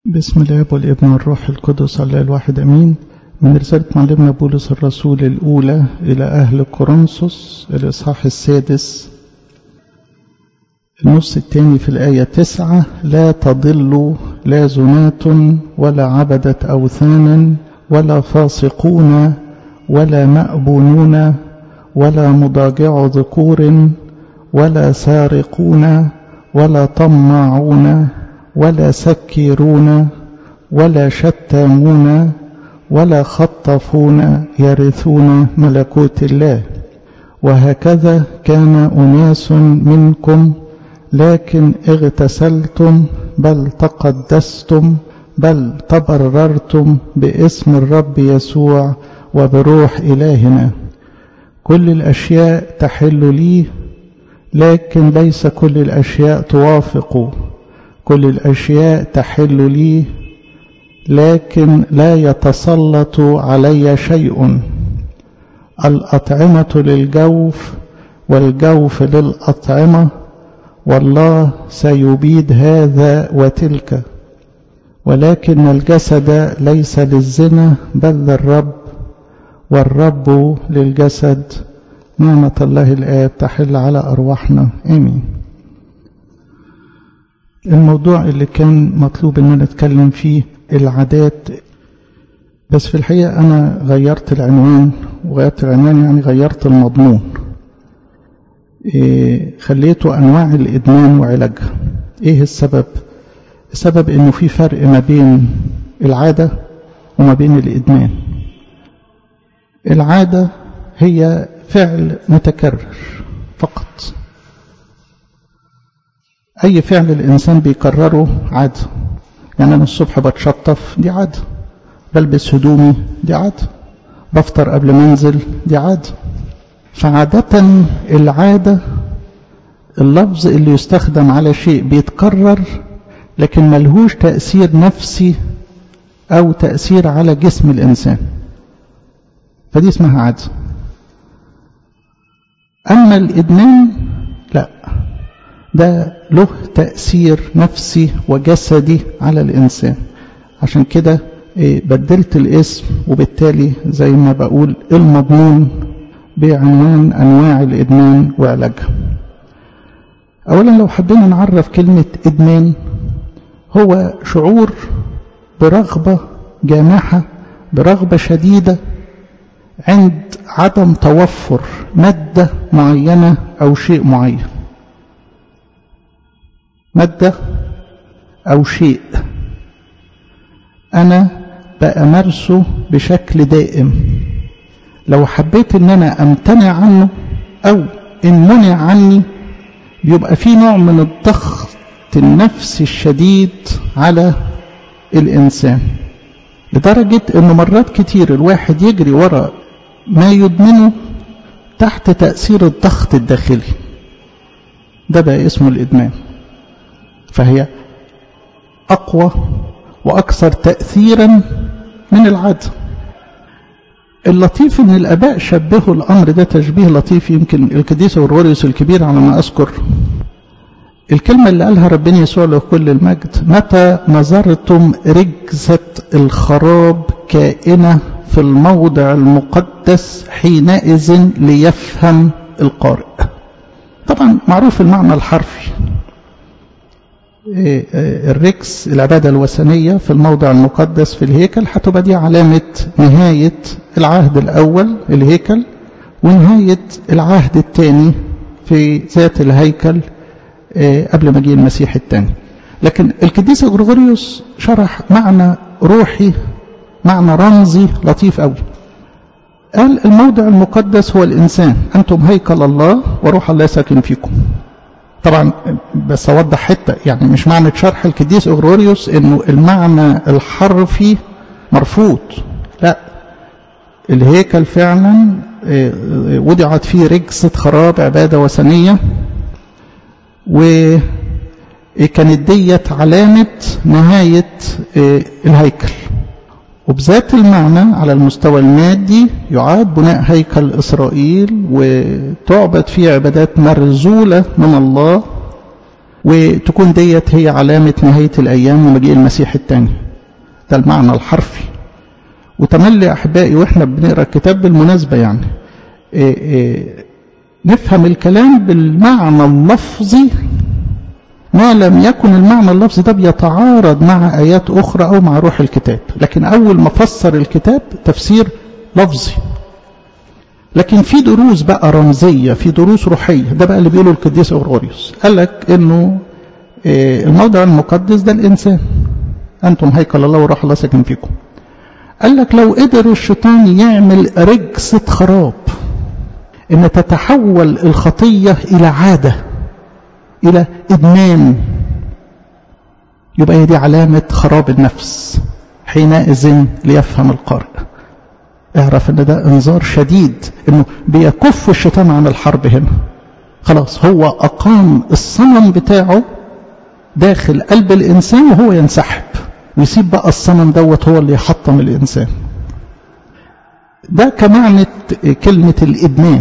بسم الاب والابن والروح القدس الله الواحد امين من رسالة معلمنا بولس الرسول الأولى إلى أهل كورنثوس الإصحاح السادس النص الثاني في الآية تسعة لا تضلوا لا زنات ولا عبدة أوثانا ولا فاسقون ولا مأبونون ولا مضاجع ذكور ولا سارقون ولا طماعون ولا سكيرون ولا شتامون ولا خطفون يرثون ملكوت الله وهكذا كان أناس منكم لكن اغتسلتم بل تقدستم بل تبررتم باسم الرب يسوع وبروح إلهنا كل الأشياء تحل لي لكن ليس كل الأشياء توافق كل الأشياء تحل لي لكن لا يتسلط علي شيء الأطعمة للجوف والجوف للأطعمة والله سيبيد هذا وتلك ولكن الجسد ليس للزنا بل للرب والرب للجسد نعمة الله الآب تحل على أرواحنا آمين الموضوع اللي كان مطلوب ان انا اتكلم فيه العادات بس في الحقيقة انا غيرت العنوان وغيرت العنوان يعني غيرت المضمون إيه خليته انواع الادمان وعلاجها ايه السبب السبب انه في فرق ما بين العادة وما بين الادمان العادة هي فعل متكرر فقط أي فعل الإنسان بيكرره عادة يعني أنا الصبح بتشطف دي عادة بلبس هدومي دي عادة بفطر قبل ما انزل دي عادة فعادة العادة اللفظ اللي يستخدم على شيء بيتكرر لكن ملهوش تأثير نفسي أو تأثير على جسم الإنسان فدي اسمها عادة أما الإدمان لا ده له تأثير نفسي وجسدي على الإنسان عشان كده بدلت الاسم وبالتالي زي ما بقول المضمون بعنوان أنواع الإدمان وعلاجها أولا لو حبينا نعرف كلمة إدمان هو شعور برغبة جامحة برغبة شديدة عند عدم توفر مادة معينة أو شيء معين مادة أو شيء أنا بأمارسه بشكل دائم لو حبيت أن أنا أمتنع عنه أو إن منع عني بيبقى في نوع من الضغط النفسي الشديد على الإنسان لدرجة أنه مرات كتير الواحد يجري وراء ما يدمنه تحت تأثير الضغط الداخلي ده بقى اسمه الإدمان فهي أقوى وأكثر تأثيرا من العادة اللطيف ان الاباء شبهوا الامر ده تشبيه لطيف يمكن القديس اوروريوس الكبير على ما اذكر الكلمة اللي قالها ربنا يسوع له كل المجد متى نظرتم رجزة الخراب كائنة في الموضع المقدس حينئذ ليفهم القارئ طبعا معروف المعنى الحرفي الركس العبادة الوثنية في الموضع المقدس في الهيكل هتبقى دي علامة نهاية العهد الأول الهيكل ونهاية العهد الثاني في ذات الهيكل قبل مجيء المسيح الثاني لكن القديس غريغوريوس شرح معنى روحي معنى رمزي لطيف قوي قال الموضع المقدس هو الإنسان أنتم هيكل الله وروح الله ساكن فيكم طبعا بس اوضح حته يعني مش معنى شرح القديس اغروريوس انه المعنى الحرفي مرفوض لا الهيكل فعلا وضعت فيه رجسة خراب عبادة وثنية وكانت ديت علامة نهاية الهيكل وبذات المعنى على المستوى المادي يعاد بناء هيكل إسرائيل وتعبد فيه عبادات مرزولة من الله وتكون ديت هي علامة نهاية الأيام ومجيء المسيح الثاني ده المعنى الحرفي وتملي أحبائي وإحنا بنقرأ الكتاب بالمناسبة يعني إيه إيه نفهم الكلام بالمعنى اللفظي ما لم يكن المعنى اللفظي ده بيتعارض مع آيات أخرى أو مع روح الكتاب لكن أول ما فسر الكتاب تفسير لفظي لكن في دروس بقى رمزية في دروس روحية ده بقى اللي بيقوله القديس أغروريوس قال لك إنه الموضع المقدس ده الإنسان أنتم هيكل الله وروح الله ساكن فيكم قال لك لو قدر الشيطان يعمل رجسة خراب إن تتحول الخطية إلى عادة إلى إدمان يبقى هي دي علامة خراب النفس حينئذ ليفهم القارئ اعرف ان ده انذار شديد انه بيكف الشيطان عن الحرب هنا خلاص هو اقام الصنم بتاعه داخل قلب الانسان وهو ينسحب ويسيب بقى الصنم دوت هو اللي يحطم الانسان ده كمعنى كلمة الإدمان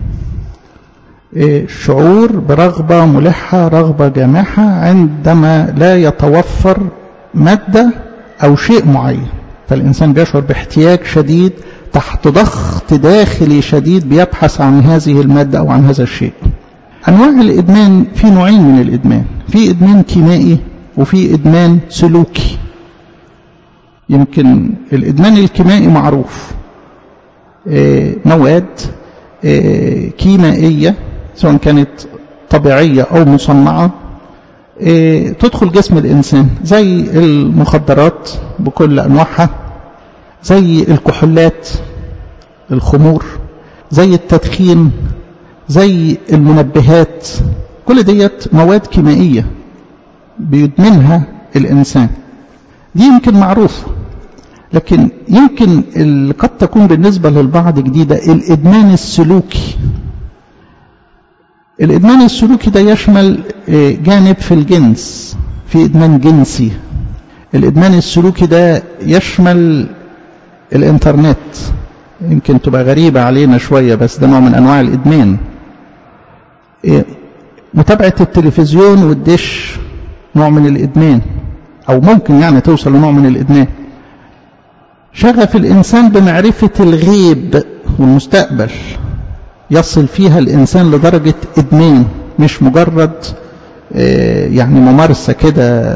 شعور برغبة ملحة رغبة جامحة عندما لا يتوفر مادة أو شيء معين فالإنسان بيشعر باحتياج شديد تحت ضغط داخلي شديد بيبحث عن هذه المادة أو عن هذا الشيء أنواع الإدمان في نوعين من الإدمان في إدمان كيميائي وفي إدمان سلوكي يمكن الإدمان الكيميائي معروف مواد كيميائية سواء كانت طبيعية أو مصنعة تدخل جسم الإنسان زي المخدرات بكل أنواعها زي الكحولات الخمور زي التدخين زي المنبهات كل ديت مواد كيميائية بيدمنها الإنسان دي يمكن معروفة لكن يمكن اللي قد تكون بالنسبة للبعض جديدة الإدمان السلوكي الإدمان السلوكي ده يشمل جانب في الجنس في إدمان جنسي الإدمان السلوكي ده يشمل الإنترنت يمكن تبقى غريبة علينا شوية بس ده نوع من أنواع الإدمان متابعة التلفزيون والدش نوع من الإدمان أو ممكن يعني توصل لنوع من الإدمان شغف الإنسان بمعرفة الغيب والمستقبل يصل فيها الإنسان لدرجة إدمان مش مجرد يعني ممارسة كده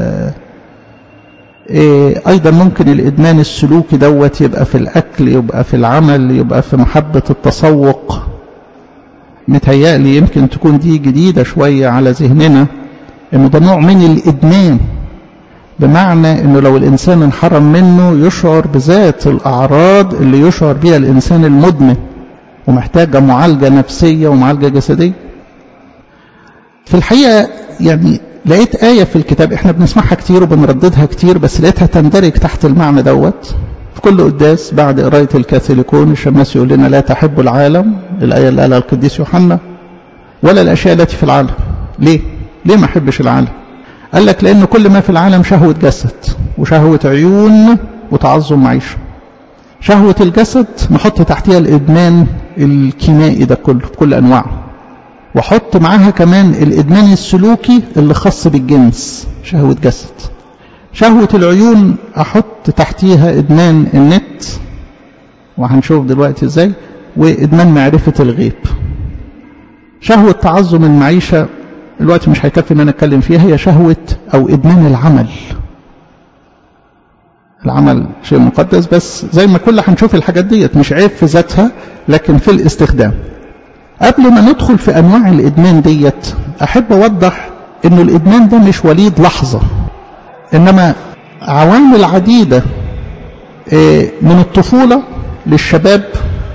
أيضا ممكن الإدمان السلوكي دوت يبقى في الأكل يبقى في العمل يبقى في محبة التسوق متهيألي يمكن تكون دي جديدة شوية على ذهننا إنه ده نوع من الإدمان بمعنى انه لو الانسان انحرم منه يشعر بذات الاعراض اللي يشعر بها الانسان المدمن ومحتاجه معالجه نفسيه ومعالجه جسديه في الحقيقه يعني لقيت آية في الكتاب احنا بنسمعها كتير وبنرددها كتير بس لقيتها تندرج تحت المعنى دوت في كل قداس بعد قراية الكاثوليكون الشماس يقول لنا لا تحب العالم الآية اللي قالها القديس يوحنا ولا الأشياء التي في العالم ليه؟ ليه ما أحبش العالم؟ قال لك لأن كل ما في العالم شهوة جسد وشهوة عيون وتعظم معيشة شهوة الجسد نحط تحتها الإدمان الكيميائي ده كله بكل أنواعه وحط معاها كمان الإدمان السلوكي اللي خاص بالجنس شهوة جسد شهوة العيون أحط تحتيها إدمان النت وهنشوف دلوقتي إزاي وإدمان معرفة الغيب شهوة تعظم المعيشة الوقت مش هيكفي ان انا اتكلم فيها هي شهوة او ادمان العمل العمل شيء مقدس بس زي ما كل هنشوف الحاجات ديت مش عيب في ذاتها لكن في الاستخدام قبل ما ندخل في انواع الادمان ديت احب اوضح ان الادمان ده مش وليد لحظة انما عوامل عديدة من الطفولة للشباب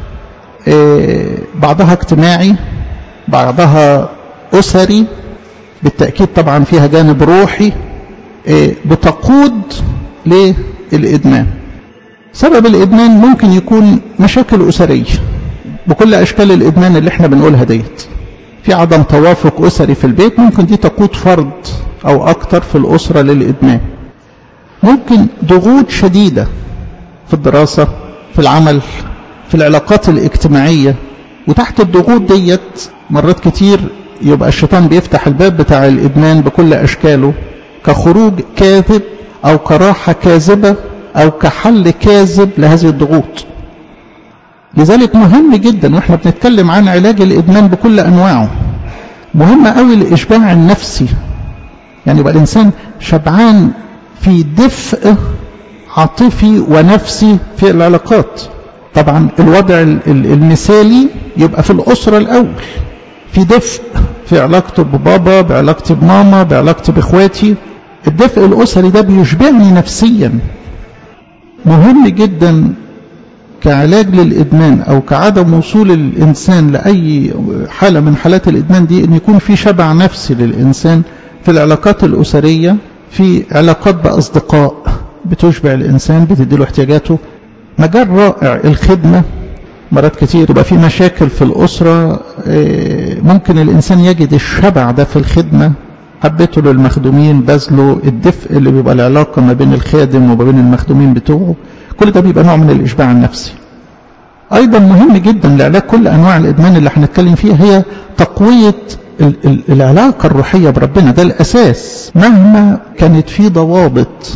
بعضها اجتماعي بعضها أسري بالتأكيد طبعا فيها جانب روحي بتقود للإدمان سبب الإدمان ممكن يكون مشاكل أسرية بكل أشكال الإدمان اللي احنا بنقولها ديت في عدم توافق أسري في البيت ممكن دي تقود فرد أو أكتر في الأسرة للإدمان ممكن ضغوط شديدة في الدراسة في العمل في العلاقات الاجتماعية وتحت الضغوط ديت مرات كتير يبقى الشيطان بيفتح الباب بتاع الإدمان بكل أشكاله كخروج كاذب أو كراحة كاذبة أو كحل كاذب لهذه الضغوط لذلك مهم جدا واحنا بنتكلم عن علاج الإدمان بكل أنواعه مهم قوي الإشباع النفسي يعني يبقى الإنسان شبعان في دفء عاطفي ونفسي في العلاقات طبعا الوضع المثالي يبقى في الأسرة الأول في دفء في علاقته ببابا بعلاقتي بماما بعلاقتي بإخواتي الدفء الأسري ده بيشبعني نفسيا مهم جدا كعلاج للإدمان أو كعدم وصول الإنسان لأي حالة من حالات الإدمان دي أن يكون في شبع نفسي للإنسان في العلاقات الأسرية في علاقات بأصدقاء بتشبع الإنسان بتديله احتياجاته مجال رائع الخدمة مرات كتير تبقى في مشاكل في الأسرة ممكن الإنسان يجد الشبع ده في الخدمة حبيته للمخدومين بذله الدفء اللي بيبقى العلاقة ما بين الخادم وما بين المخدومين بتوعه كل ده بيبقى نوع من الإشباع النفسي أيضا مهم جدا لعلاج كل أنواع الإدمان اللي هنتكلم فيها هي تقوية العلاقة الروحية بربنا ده الأساس مهما كانت في ضوابط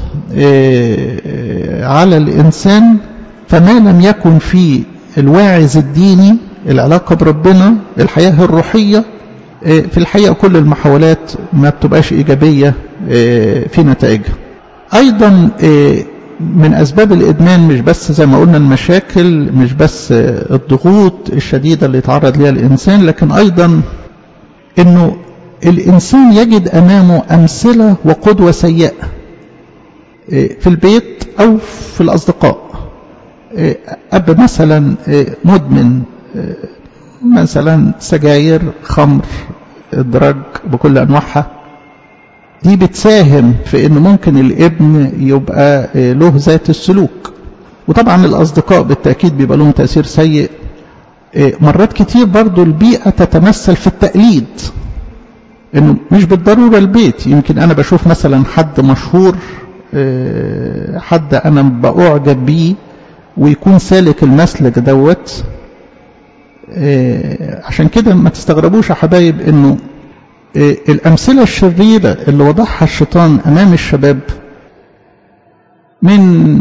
على الإنسان فما لم يكن في الواعظ الديني العلاقة بربنا الحياة الروحية في الحقيقة كل المحاولات ما بتبقاش إيجابية في نتائجها أيضا من أسباب الإدمان مش بس زي ما قلنا المشاكل مش بس الضغوط الشديدة اللي يتعرض لها الإنسان لكن أيضا أنه الإنسان يجد أمامه أمثلة وقدوة سيئة في البيت أو في الأصدقاء أب مثلا مدمن مثلا سجاير خمر إدراج بكل أنواعها دي بتساهم في ان ممكن الابن يبقى له ذات السلوك وطبعا الاصدقاء بالتاكيد بيبقى لهم تاثير سيء مرات كتير برضو البيئه تتمثل في التقليد انه مش بالضروره البيت يمكن انا بشوف مثلا حد مشهور حد انا باعجب بيه ويكون سالك المسلك دوت عشان كده ما تستغربوش يا حبايب انه الأمثلة الشريرة اللي وضعها الشيطان أمام الشباب من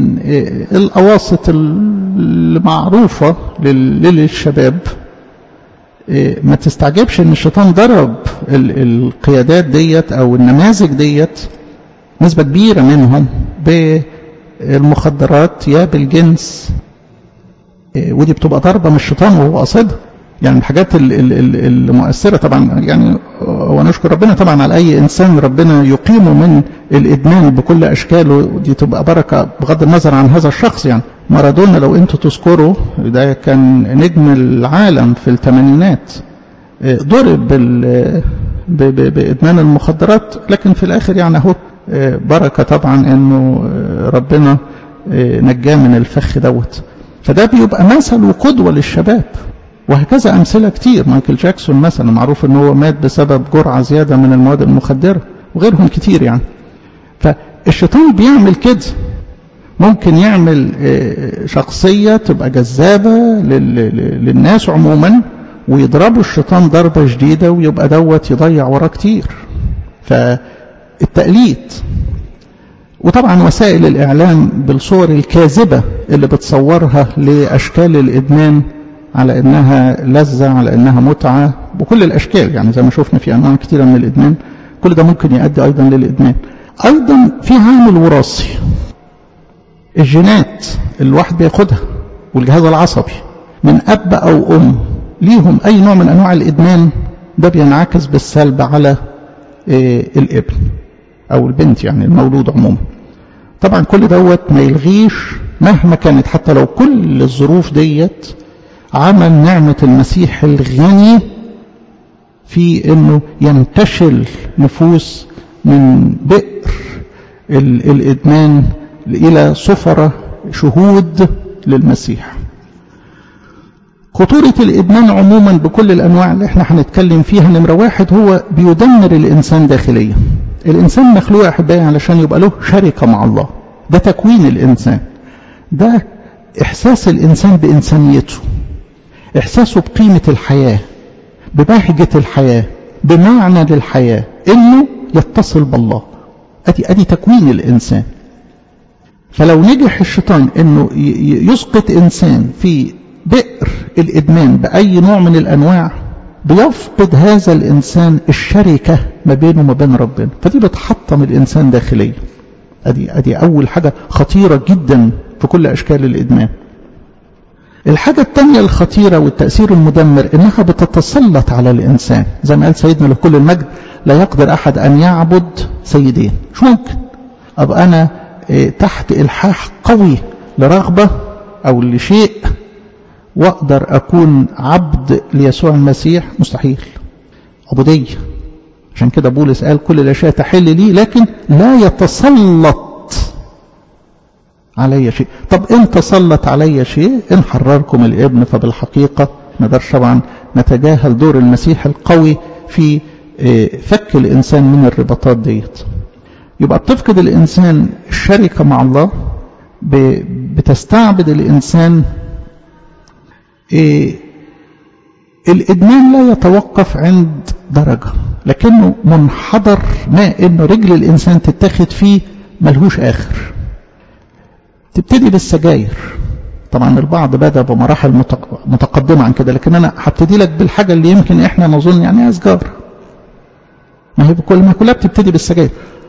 الأواسط المعروفة للشباب ما تستعجبش ان الشيطان ضرب القيادات ديت او النماذج ديت نسبة كبيرة منهم بالمخدرات يا بالجنس ودي بتبقى ضربة من الشيطان وهو قاصدها يعني الحاجات المؤثرة طبعا يعني ونشكر ربنا طبعا على أي إنسان ربنا يقيمه من الإدمان بكل أشكاله دي تبقى بركة بغض النظر عن هذا الشخص يعني مارادونا لو أنتوا تذكروا ده كان نجم العالم في الثمانينات ضرب بإدمان المخدرات لكن في الآخر يعني أهو بركة طبعا أنه ربنا نجاه من الفخ دوت فده بيبقى مثل وقدوة للشباب وهكذا أمثلة كتير مايكل جاكسون مثلا معروف أنه هو مات بسبب جرعة زيادة من المواد المخدرة وغيرهم كتير يعني فالشيطان بيعمل كده ممكن يعمل شخصية تبقى جذابة للناس عموما ويضربوا الشيطان ضربة شديدة ويبقى دوت يضيع وراه كتير فالتقليد وطبعا وسائل الإعلام بالصور الكاذبة اللي بتصورها لأشكال الإدمان على انها لذة على انها متعة بكل الاشكال يعني زي ما شفنا في انواع كثيرة من الادمان كل ده ممكن يؤدي ايضا للادمان ايضا في عامل وراثي الجينات اللي الواحد بياخدها والجهاز العصبي من اب او ام ليهم اي نوع من انواع الادمان ده بينعكس بالسلب على الابن او البنت يعني المولود عموما طبعا كل دوت ما يلغيش مهما كانت حتى لو كل الظروف ديت عمل نعمة المسيح الغني في انه ينتشل نفوس من بئر الادمان الى صفرة شهود للمسيح خطورة الإدمان عموما بكل الأنواع اللي احنا هنتكلم فيها نمرة واحد هو بيدمر الإنسان داخليا الإنسان مخلوق أحبائي علشان يبقى له شركة مع الله ده تكوين الإنسان ده إحساس الإنسان بإنسانيته إحساسه بقيمة الحياة ببهجة الحياة بمعنى للحياة انه يتصل بالله ادي ادي تكوين الانسان فلو نجح الشيطان انه يسقط انسان في بئر الادمان باي نوع من الانواع بيفقد هذا الانسان الشركة ما بينه وما بين ربنا فدي بتحطم الانسان داخليا ادي ادي اول حاجة خطيرة جدا في كل اشكال الادمان الحاجة الثانية الخطيرة والتأثير المدمر إنها بتتسلط على الإنسان زي ما قال سيدنا لكل المجد لا يقدر أحد أن يعبد سيدين مش ممكن أبقى أنا تحت إلحاح قوي لرغبة أو لشيء وأقدر أكون عبد ليسوع المسيح مستحيل عبودية عشان كده بولس قال كل الأشياء تحل لي لكن لا يتسلط علي شيء طب إن تسلط علي شيء إن حرركم الابن فبالحقيقة نقدرش طبعا نتجاهل دور المسيح القوي في فك الإنسان من الرباطات ديت يبقى بتفقد الإنسان الشركة مع الله بتستعبد الإنسان الإدمان لا يتوقف عند درجة لكنه منحدر ما إنه رجل الإنسان تتاخد فيه ملهوش آخر تبتدي بالسجاير طبعا البعض بدأ بمراحل متقدمة عن كده لكن أنا هبتدي لك بالحاجة اللي يمكن إحنا نظن يعني هي سجارة ما هي كل ما كلها بتبتدي بالسجاير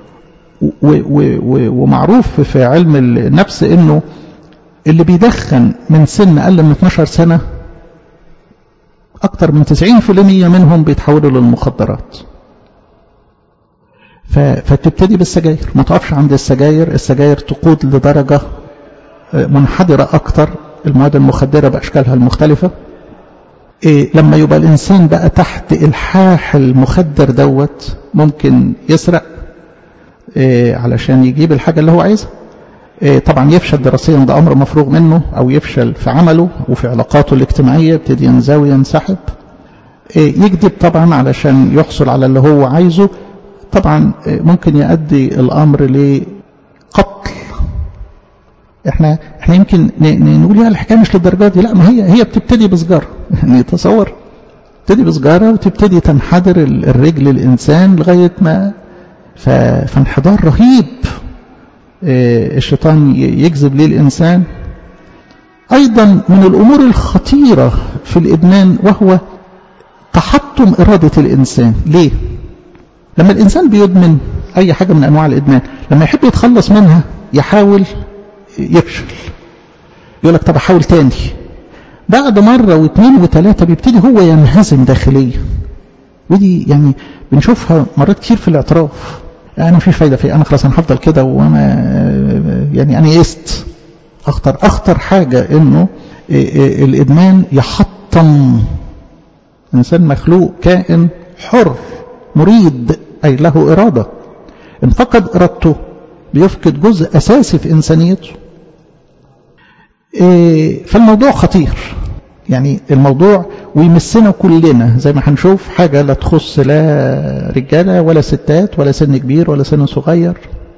ومعروف في علم النفس انه اللي بيدخن من سن اقل من 12 سنة اكتر من 90% منهم بيتحولوا للمخدرات فتبتدي بالسجاير ما تقفش عند السجاير السجاير تقود لدرجة منحدرة اكتر المواد المخدرة باشكالها المختلفة إيه لما يبقى الانسان بقى تحت الحاح المخدر دوت ممكن يسرق إيه علشان يجيب الحاجة اللي هو عايزها إيه طبعا يفشل دراسيا ده أمر مفروغ منه أو يفشل في عمله وفي علاقاته الاجتماعية يبتدي ينزوي ينسحب يكذب طبعا علشان يحصل على اللي هو عايزه طبعا ممكن يؤدي الأمر لقتل احنا احنا يمكن نقول يا الحكايه مش للدرجه دي لا ما هي هي بتبتدي بسجاره يعني تصور تبتدي بسجاره وتبتدي تنحدر الرجل الانسان لغايه ما فانحدار رهيب الشيطان يجذب ليه الإنسان أيضا من الأمور الخطيرة في الإدمان وهو تحطم إرادة الإنسان ليه؟ لما الإنسان بيدمن أي حاجة من أنواع الإدمان لما يحب يتخلص منها يحاول يفشل يقول لك طب أحاول تاني بعد مرة واثنين وثلاثة بيبتدي هو ينهزم داخليا ودي يعني بنشوفها مرات كتير في الاعتراف انا مفيش فايده في انا خلاص انا هفضل كده وانا يعني انا يست اخطر اخطر حاجه انه الادمان يحطم الانسان مخلوق كائن حر مريد اي له اراده ان فقد ارادته بيفقد جزء اساسي في انسانيته فالموضوع خطير يعني الموضوع ويمسنا كلنا زي ما هنشوف حاجة لا تخص لا رجالة ولا ستات ولا سن كبير ولا سن صغير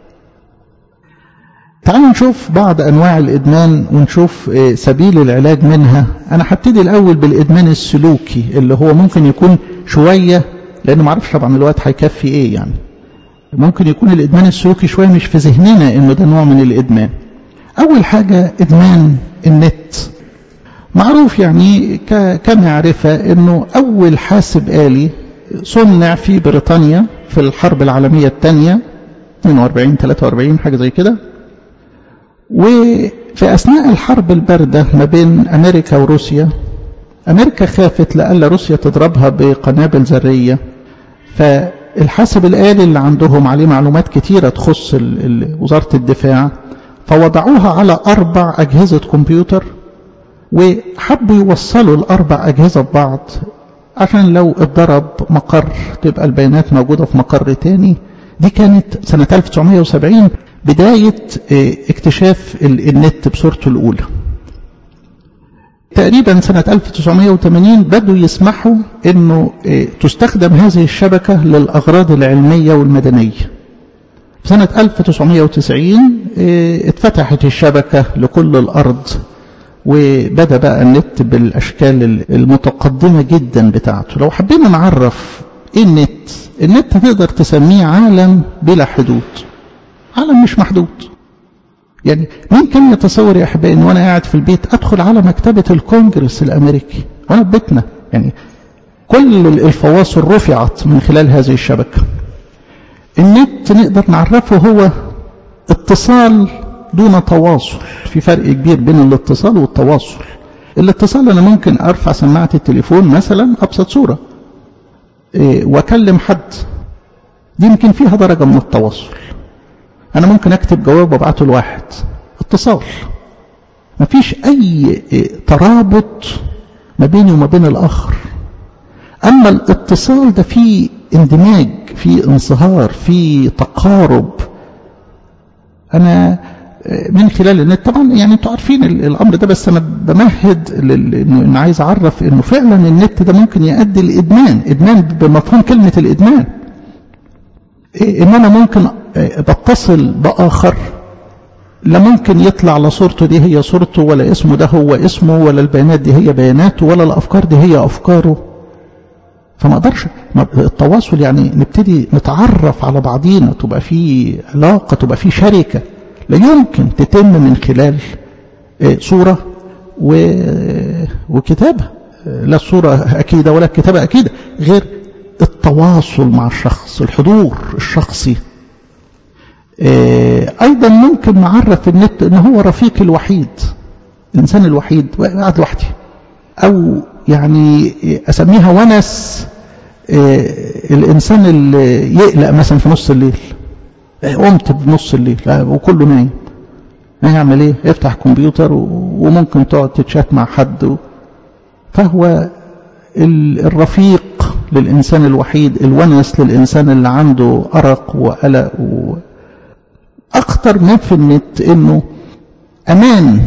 تعالوا نشوف بعض أنواع الإدمان ونشوف سبيل العلاج منها أنا هبتدي الأول بالإدمان السلوكي اللي هو ممكن يكون شوية لأنه ما اعرفش طبعا الوقت هيكفي إيه يعني ممكن يكون الإدمان السلوكي شوية مش في ذهننا إنه ده نوع من الإدمان أول حاجة إدمان النت معروف يعني كمعرفة أنه أول حاسب آلي صنع في بريطانيا في الحرب العالمية الثانية 42 43 حاجة زي كده وفي أثناء الحرب الباردة ما بين أمريكا وروسيا أمريكا خافت لألا روسيا تضربها بقنابل ذرية فالحاسب الآلي اللي عندهم عليه معلومات كتيرة تخص وزارة الدفاع فوضعوها على أربع أجهزة كمبيوتر وحبوا يوصلوا الأربع أجهزة ببعض عشان لو اتضرب مقر تبقى البيانات موجودة في مقر تاني دي كانت سنة 1970 بداية اكتشاف النت بصورته الأولى تقريبا سنة 1980 بدوا يسمحوا أنه تستخدم هذه الشبكة للأغراض العلمية والمدنية سنة 1990 اتفتحت الشبكة لكل الأرض وبدأ بقى النت بالأشكال المتقدمة جدا بتاعته لو حبينا نعرف ايه النت النت تقدر تسميه عالم بلا حدود عالم مش محدود يعني مين كان يتصور يا احبائي ان وانا قاعد في البيت ادخل على مكتبه الكونجرس الامريكي وانا في بيتنا يعني كل الفواصل رفعت من خلال هذه الشبكه النت نقدر نعرفه هو اتصال دون تواصل في فرق كبير بين الاتصال والتواصل الاتصال انا ممكن ارفع سماعه التليفون مثلا ابسط صوره إيه واكلم حد دي يمكن فيها درجه من التواصل انا ممكن اكتب جواب وابعته لواحد اتصال مفيش اي ترابط ما بيني وما بين الاخر اما الاتصال ده فيه اندماج فيه انصهار فيه تقارب انا من خلال النت طبعا يعني انتوا عارفين الامر ده بس انا بمهد انه عايز اعرف انه فعلا النت ده ممكن يؤدي لادمان ادمان بمفهوم كلمه الادمان إيه ان انا ممكن بتصل باخر لا ممكن يطلع لا صورته دي هي صورته ولا اسمه ده هو اسمه ولا البيانات دي هي بياناته ولا الافكار دي هي افكاره فما اقدرش التواصل يعني نبتدي نتعرف على بعضينا تبقى في علاقه تبقى في شركه لا يمكن تتم من خلال صوره وكتابه لا الصوره اكيده ولا الكتابه اكيده غير التواصل مع الشخص الحضور الشخصي ايضا ممكن نعرف النت ان هو رفيقي الوحيد الانسان الوحيد قاعد لوحدي او يعني اسميها ونس الانسان اللي يقلق مثلا في نص الليل قمت بنص الليل وكله نايم هيعمل ايه يفتح كمبيوتر وممكن تقعد تتشات مع حد فهو الرفيق للإنسان الوحيد الونس للإنسان اللي عنده أرق وقلق و... أخطر ما في النت إنه أمان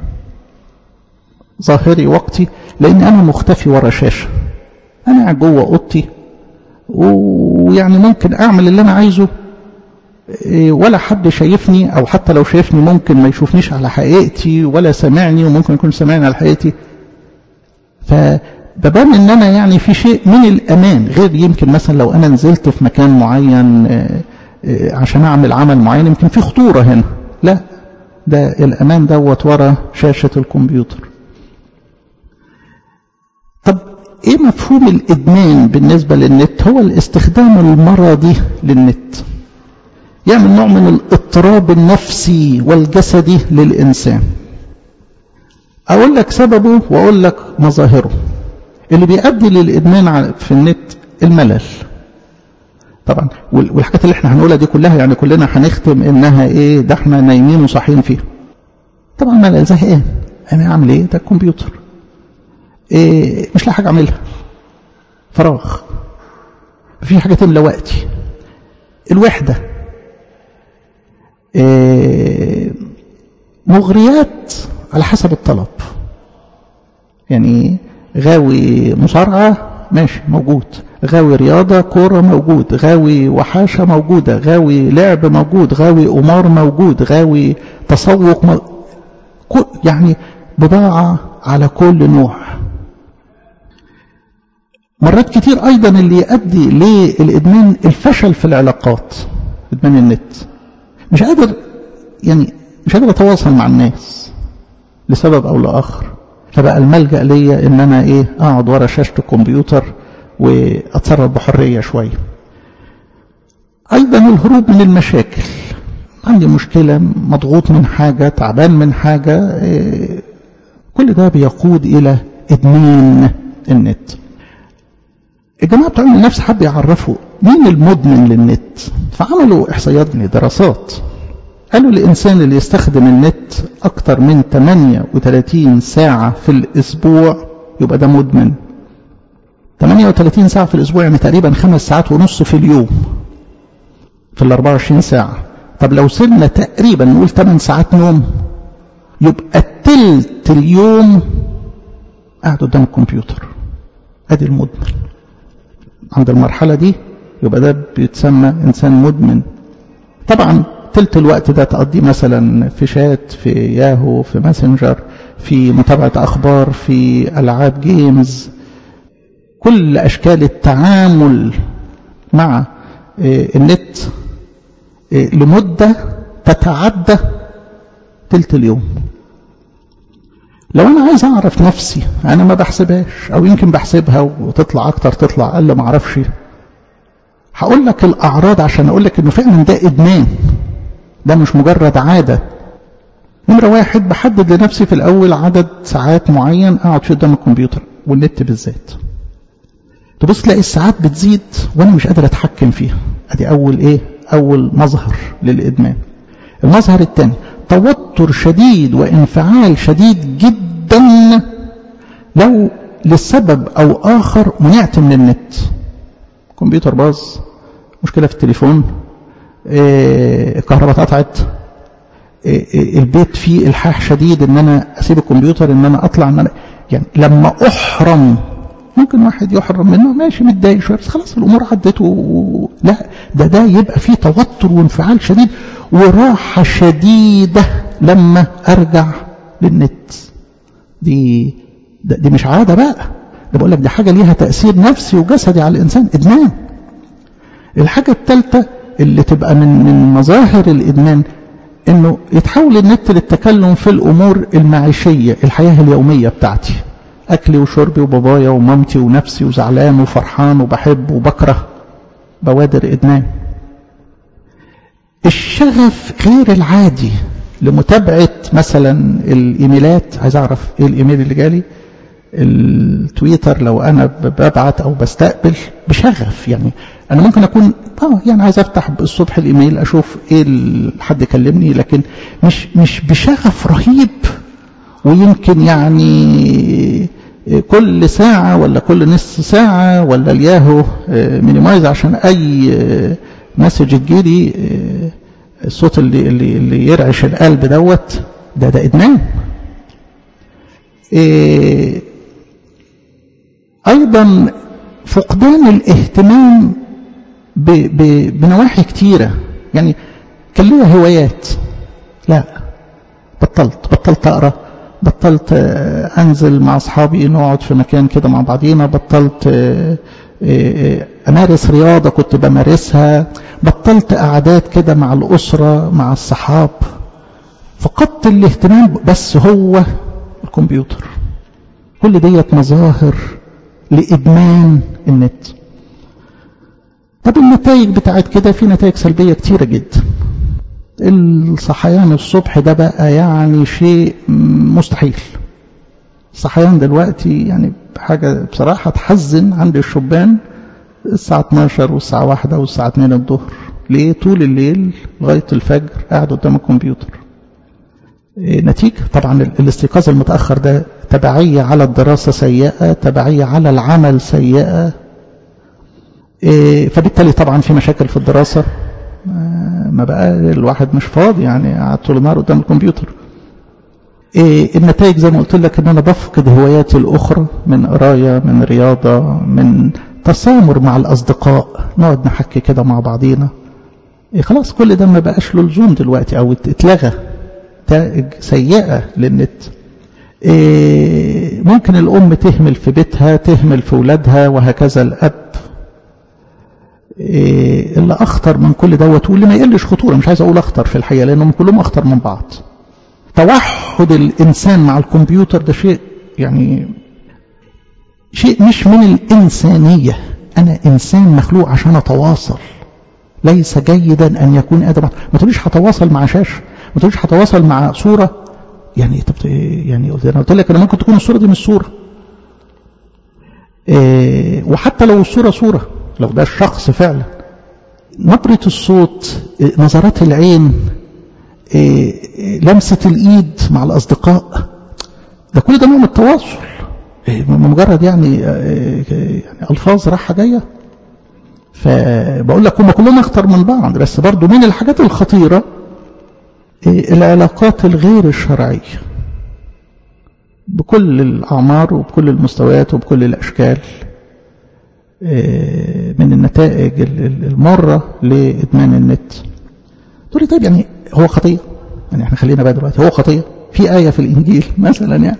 ظاهري وقتي لأن أنا مختفي ورا شاشة أنا قاعد جوه أوضتي ويعني ممكن أعمل اللي أنا عايزه ولا حد شايفني أو حتى لو شايفني ممكن ما يشوفنيش على حقيقتي ولا سامعني وممكن يكون سامعني على حقيقتي فببان ان انا يعني في شيء من الامان غير يمكن مثلا لو انا نزلت في مكان معين عشان اعمل عمل معين يمكن في خطورة هنا لا ده الامان دوت ورا شاشة الكمبيوتر طب ايه مفهوم الادمان بالنسبة للنت هو الاستخدام المرضي للنت يعمل نوع من الاضطراب النفسي والجسدي للإنسان أقول لك سببه وأقول لك مظاهره اللي بيؤدي للإدمان في النت الملل طبعا والحاجات اللي احنا هنقولها دي كلها يعني كلنا هنختم انها ايه ده احنا نايمين وصاحيين فيها طبعا ملل زهقان انا اعمل ايه ده الكمبيوتر إيه مش لاقي حاجه اعملها فراغ في حاجه تملى وقتي الوحده إيه مغريات على حسب الطلب يعني غاوي مصارعة ماشي موجود غاوي رياضة كورة موجود غاوي وحاشة موجودة غاوي لعب موجود غاوي قمار موجود غاوي تسوق مو... يعني بضاعة على كل نوع مرات كتير أيضا اللي يؤدي للإدمان الفشل في العلاقات إدمان النت مش قادر يعني مش قادر أتواصل مع الناس لسبب أو لآخر فبقى الملجأ ليا إن أنا إيه أقعد ورا شاشة الكمبيوتر وأتصرف بحرية شوية أيضا الهروب من المشاكل عندي مشكلة مضغوط من حاجة تعبان من حاجة إيه كل ده بيقود إلى إدمان النت الجماعة بتوع النفس حب يعرفوا مين المدمن للنت فعملوا إحصائيات من دراسات قالوا الإنسان اللي يستخدم النت أكتر من 38 ساعة في الأسبوع يبقى ده مدمن 38 ساعة في الأسبوع يعني تقريبا خمس ساعات ونص في اليوم في ال 24 ساعة طب لو سلنا تقريبا نقول 8 ساعات نوم يبقى تلت اليوم قاعد قدام الكمبيوتر ادي المدمن عند المرحلة دي يبقى ده بيتسمى إنسان مدمن طبعا تلت الوقت ده تقضيه مثلا في شات في ياهو في ماسنجر في متابعة أخبار في ألعاب جيمز كل أشكال التعامل مع النت لمدة تتعدى تلت اليوم لو انا عايز اعرف نفسي انا ما بحسبهاش او يمكن بحسبها وتطلع اكتر تطلع اقل ما اعرفش هقول لك الاعراض عشان اقول لك انه فعلا ده ادمان ده مش مجرد عاده نمره واحد بحدد لنفسي في الاول عدد ساعات معين اقعد فيه قدام الكمبيوتر والنت بالذات تبص تلاقي الساعات بتزيد وانا مش قادر اتحكم فيها ادي اول ايه اول مظهر للادمان المظهر الثاني توتر شديد وانفعال شديد جدا لو لسبب او اخر منعت من النت كمبيوتر باظ مشكله في التليفون إيه الكهرباء اتقطعت إيه البيت فيه الحاح شديد ان انا اسيب الكمبيوتر ان انا اطلع ان انا يعني لما احرم ممكن واحد يحرم منه ماشي متضايق شويه بس خلاص الامور عدت و... لا ده ده يبقى فيه توتر وانفعال شديد وراحه شديده لما ارجع للنت دي ده دي مش عاده بقى ده بقول لك دي حاجه ليها تاثير نفسي وجسدي على الانسان ادمان الحاجه الثالثه اللي تبقى من من مظاهر الادمان انه يتحول النت للتكلم في الامور المعيشيه الحياه اليوميه بتاعتي أكلي وشربي وبابايا ومامتي ونفسي وزعلان وفرحان وبحب وبكره بوادر إدمان الشغف غير العادي لمتابعة مثلا الإيميلات عايز أعرف إيه الإيميل اللي جالي التويتر لو أنا ببعت أو بستقبل بشغف يعني أنا ممكن أكون آه يعني عايز أفتح الصبح الإيميل أشوف إيه حد كلمني لكن مش مش بشغف رهيب ويمكن يعني كل ساعة ولا كل نصف ساعة ولا الياهو مينيمايز عشان أي مسج تجيلي الصوت اللي, اللي, اللي يرعش القلب دوت ده ده إدمان أيضا فقدان الاهتمام ب ب بنواحي كتيرة يعني كان ليا هوايات لا بطلت بطلت أقرأ بطلت انزل مع اصحابي نقعد في مكان كده مع بعضينا بطلت امارس رياضه كنت بمارسها بطلت قعدات كده مع الاسره مع الصحاب فقدت الاهتمام بس هو الكمبيوتر كل ديت مظاهر لادمان النت طب النتائج بتاعت كده في نتائج سلبيه كتيره جدا الصحيان الصبح ده بقى يعني شيء مستحيل الصحيان دلوقتي يعني حاجة بصراحة تحزن عند الشبان الساعة 12 والساعة 1 والساعة 2 الظهر ليه طول الليل لغاية الفجر قاعد قدام الكمبيوتر إيه نتيجة طبعا الاستيقاظ المتأخر ده تبعية على الدراسة سيئة تبعية على العمل سيئة إيه فبالتالي طبعا في مشاكل في الدراسة ما بقى الواحد مش فاضي يعني قاعد طول النهار قدام الكمبيوتر إيه النتائج زي ما قلت لك ان انا بفقد هواياتي الاخرى من قرايه من رياضه من تسامر مع الاصدقاء نقعد نحكي كده مع بعضينا إيه خلاص كل ده ما بقاش له لزوم دلوقتي او اتلغى نتائج سيئه للنت إيه ممكن الام تهمل في بيتها تهمل في ولادها وهكذا الاب إيه اللي اخطر من كل دوت واللي ما يقلش خطوره مش عايز اقول اخطر في الحقيقه لانهم كلهم اخطر من بعض توحد الانسان مع الكمبيوتر ده شيء يعني شيء مش من الانسانيه انا انسان مخلوق عشان اتواصل ليس جيدا ان يكون ادم ما تقوليش هتواصل مع شاشه ما تقوليش هتواصل مع صوره يعني طب يعني انا قلت لك انا ممكن تكون الصوره دي مش صوره إيه وحتى لو الصوره صوره لو ده الشخص فعلا نبرة الصوت نظرات العين لمسة الإيد مع الأصدقاء ده كل ده نوع من التواصل مجرد يعني يعني ألفاظ راحة جاية فبقول لك هم كلهم أخطر من بعض بس برضو من الحاجات الخطيرة العلاقات الغير الشرعية بكل الأعمار وبكل المستويات وبكل الأشكال من النتائج المرة لإدمان النت تقول لي طيب يعني هو خطية يعني احنا خلينا بقى دلوقتي هو خطية في آية في الإنجيل مثلا يعني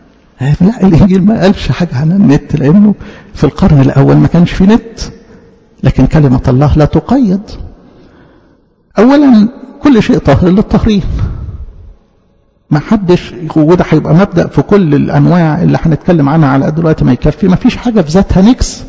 لا الإنجيل ما قالش حاجة عن النت لأنه في القرن الأول ما كانش في نت لكن كلمة الله لا تقيد أولا كل شيء طاهر للطهرين ما حدش وده هيبقى مبدأ في كل الأنواع اللي هنتكلم عنها على قد الوقت ما يكفي ما فيش حاجة في ذاتها نكس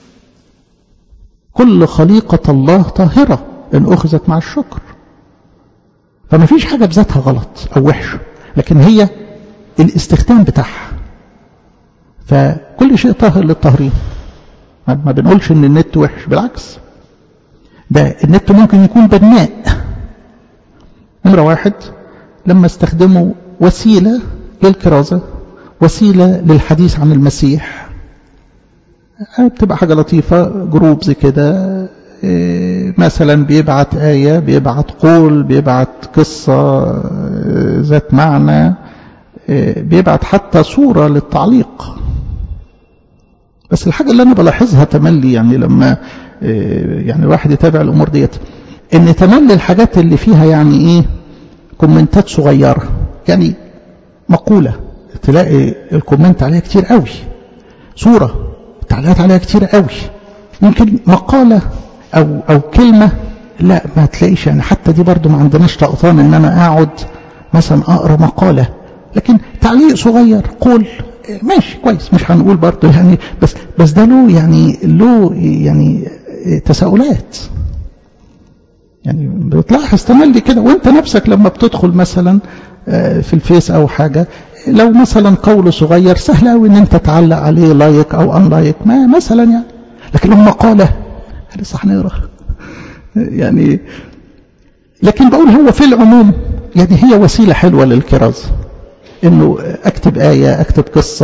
كل خليقة الله طاهرة إن أخذت مع الشكر فما فيش حاجة في ذاتها غلط أو وحشة لكن هي الاستخدام بتاعها فكل شيء طاهر للطاهرين ما بنقولش ان النت وحش بالعكس ده النت ممكن يكون بناء نمرة واحد لما استخدموا وسيلة للكرازة وسيلة للحديث عن المسيح بتبقى حاجة لطيفة جروبز كده مثلا بيبعت آية بيبعت قول بيبعت قصة ذات معنى بيبعت حتى صورة للتعليق بس الحاجة اللي أنا بلاحظها تملي يعني لما يعني الواحد يتابع الأمور ديت إن تملي الحاجات اللي فيها يعني إيه كومنتات صغيرة يعني مقولة تلاقي الكومنت عليها كتير قوي صورة تعليقات عليها كتير قوي يمكن مقالة أو أو كلمة لا ما تلاقيش يعني حتى دي برضو ما عندناش طقطان إن أنا أقعد مثلا أقرأ مقالة لكن تعليق صغير قول ماشي كويس مش هنقول برضه يعني بس بس ده له يعني له يعني تساؤلات يعني بتلاحظ تملي كده وانت نفسك لما بتدخل مثلا في الفيس او حاجه لو مثلا قول صغير سهل قوي ان انت تعلق عليه لايك او ان لايك ما مثلا يعني لكن لما قاله لسه هنقرا يعني لكن بقول هو في العموم يعني هي وسيله حلوه للكرازه انه اكتب آية اكتب قصة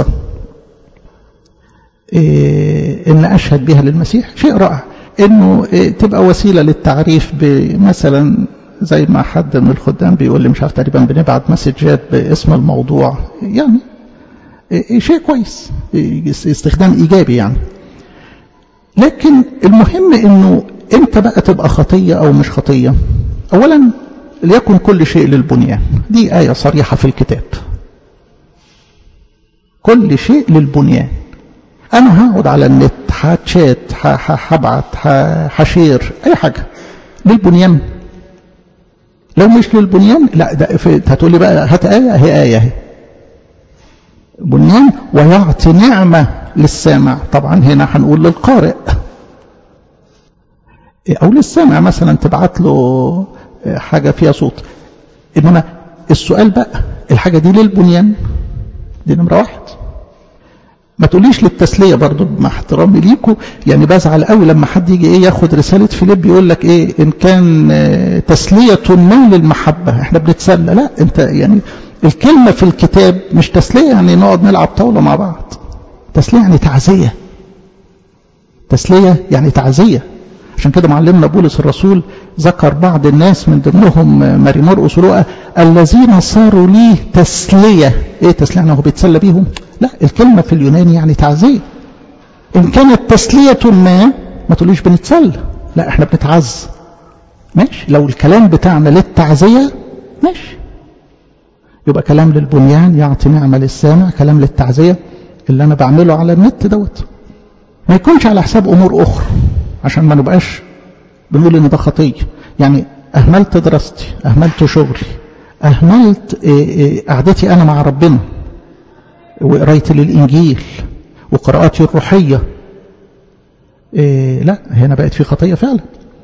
إيه ان اشهد بها للمسيح شيء رائع انه إيه تبقى وسيلة للتعريف بمثلا زي ما حد من الخدام بيقول لي مش عارف تقريبا بنبعت مسجات باسم الموضوع يعني إيه شيء كويس استخدام ايجابي يعني لكن المهم انه امتى بقى تبقى خطية او مش خطية اولا ليكن كل شيء للبنيان دي آية صريحة في الكتاب كل شيء للبنيان انا هقعد على النت هتشات هبعت هشير اي حاجه للبنيان لو مش للبنيان لا ده هتقول لي بقى هات ايه هي ايه اهي بنيان ويعطي نعمه للسامع طبعا هنا هنقول للقارئ او للسامع مثلا تبعت له حاجه فيها صوت انما السؤال بقى الحاجه دي للبنيان دي نمرة واحد ما تقوليش للتسلية برضو مع احترامي ليكوا يعني بزعل قوي لما حد يجي ايه ياخد رسالة فيليب يقول لك ايه ان كان تسلية ما للمحبة احنا بنتسلى لا انت يعني الكلمة في الكتاب مش تسلية يعني نقعد نلعب طاولة مع بعض تسلية يعني تعزية تسلية يعني تعزية عشان كده معلمنا بولس الرسول ذكر بعض الناس من ضمنهم ماري مرقس ولوقا الذين صاروا لي تسلية ايه تسلية يعني هو بيتسلى بيهم لا الكلمة في اليوناني يعني تعزية ان كانت تسلية ما ما تقوليش بنتسلى لا احنا بنتعز ماشي لو الكلام بتاعنا للتعزية ماشي يبقى كلام للبنيان يعطي نعمة للسامع كلام للتعزية اللي انا بعمله على النت دوت ما يكونش على حساب امور اخرى عشان ما نبقاش بنقول ان ده خطيه يعني اهملت دراستي اهملت شغلي اهملت قعدتي انا مع ربنا وقرايتي للانجيل وقراءاتي الروحيه إيه لا هنا بقت في خطيه فعلا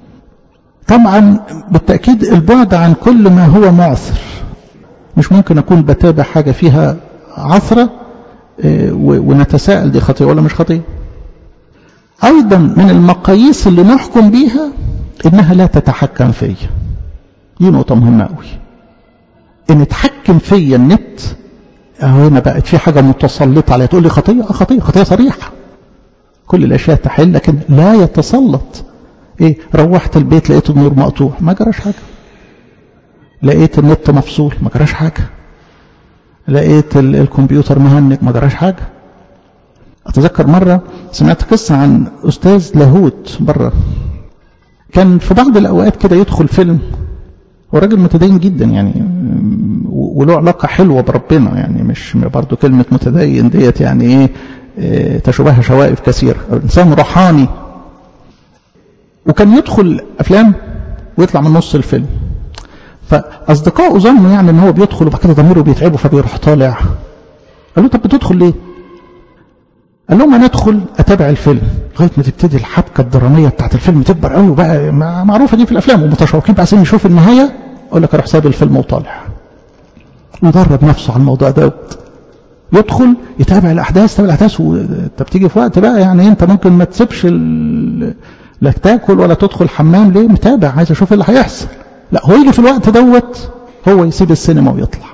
طبعا بالتاكيد البعد عن كل ما هو معثر مش ممكن اكون بتابع حاجه فيها عثره إيه ونتساءل دي خطيه ولا مش خطيه أيضا من المقاييس اللي نحكم بيها إنها لا تتحكم فيا دي نقطة مهمة قوي إن تحكم فيا النت أهو هنا بقت في حاجة متسلطة عليها تقول لي خطية أه خطية خطية صريحة كل الأشياء تحل لكن لا يتسلط إيه روحت البيت لقيت النور مقطوع ما جراش حاجة لقيت النت مفصول ما جراش حاجة لقيت الكمبيوتر مهنج ما جراش حاجة أتذكر مرة سمعت قصة عن أستاذ لاهوت بره كان في بعض الأوقات كده يدخل فيلم وراجل متدين جدا يعني وله علاقة حلوة بربنا يعني مش برضه كلمة متدين ديت يعني ايه, إيه تشبهها شوائف كثيرة إنسان روحاني وكان يدخل افلام ويطلع من نص الفيلم فاصدقائه ظنوا يعني ان هو بيدخل وبعد كده ضميره بيتعبه فبيروح طالع قال له طب بتدخل ليه قال لهم انا ادخل اتابع الفيلم لغايه ما تبتدي الحبكه الدراميه بتاعت الفيلم تكبر قوي وبقى معروفه دي في الافلام ومتشوقين بقى عايزين نشوف النهايه اقول لك اروح سايب الفيلم وطالع ويدرب نفسه على الموضوع دوت يدخل يتابع الاحداث يتابع الاحداث وانت بتيجي في وقت بقى يعني انت ممكن ما تسيبش ال... لا تاكل ولا تدخل حمام ليه متابع عايز اشوف ايه اللي هيحصل لا هو يجي في الوقت دوت هو يسيب السينما ويطلع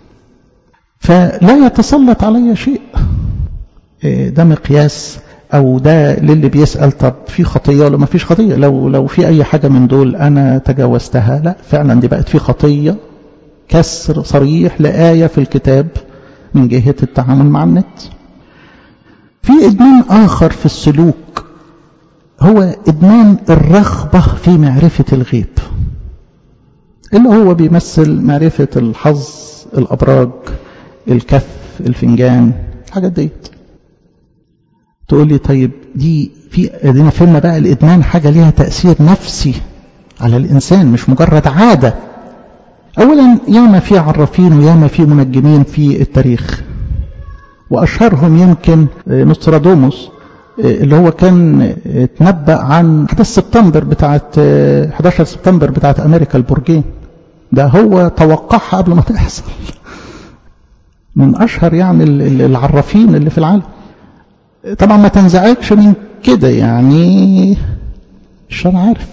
فلا يتسلط علي شيء ده مقياس او ده للي بيسأل طب في خطية ولا ما فيش خطية لو لو في اي حاجة من دول انا تجاوزتها لا فعلا دي بقت في خطية كسر صريح لآية في الكتاب من جهة التعامل مع النت في ادمان اخر في السلوك هو ادمان الرغبة في معرفة الغيب اللي هو بيمثل معرفة الحظ الابراج الكف الفنجان الحاجات ديت تقول لي طيب دي في ادينا فهمنا بقى الادمان حاجه ليها تاثير نفسي على الانسان مش مجرد عاده اولا ياما في عرافين وياما في منجمين في التاريخ واشهرهم يمكن نوسترادوموس اللي هو كان تنبأ عن احداث سبتمبر بتاعت 11 سبتمبر بتاعت امريكا البرجين ده هو توقعها قبل ما تحصل من اشهر يعني العرافين اللي في العالم طبعا ما تنزعجش من كده يعني مش انا عارف